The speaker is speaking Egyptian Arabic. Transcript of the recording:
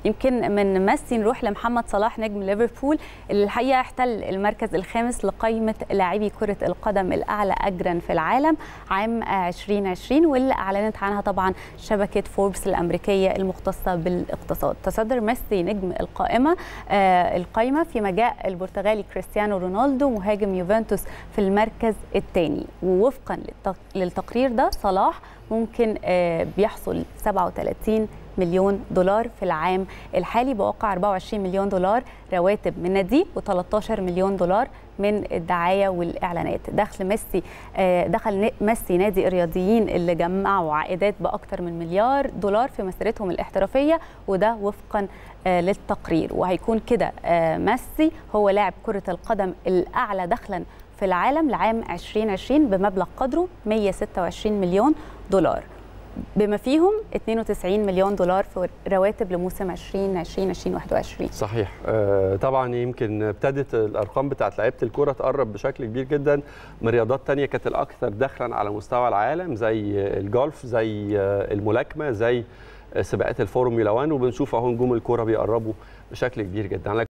يمكن من ميسي نروح لمحمد صلاح نجم ليفربول اللي الحقيقه احتل المركز الخامس لقائمه لاعبي كره القدم الاعلى اجرا في العالم عام 2020 واللي اعلنت عنها طبعا شبكه فوربس الامريكيه المختصه بالاقتصاد تصدر ميسي نجم القائمه آه القائمه فيما جاء البرتغالي كريستيانو رونالدو مهاجم يوفنتوس في المركز الثاني ووفقا للتقرير ده صلاح ممكن آه بيحصل 37 مليون دولار في العام الحالي بواقع 24 مليون دولار رواتب من نادي و13 مليون دولار من الدعايه والاعلانات دخل ميسي دخل ميسي نادي الرياضيين اللي جمعوا عائدات باكثر من مليار دولار في مسيرتهم الاحترافيه وده وفقا للتقرير وهيكون كده ميسي هو لاعب كره القدم الاعلى دخلا في العالم لعام 2020 بمبلغ قدره 126 مليون دولار بما فيهم 92 مليون دولار في رواتب لموسم 2020 2021 صحيح آه طبعا يمكن ابتدت الارقام بتاعت لعيبه الكره تقرب بشكل كبير جدا من رياضات تانية كانت الاكثر دخلا على مستوى العالم زي الجولف زي الملاكمه زي سباقات الفورمولا 1 وبنشوف اهو نجوم الكره بيقربوا بشكل كبير جدا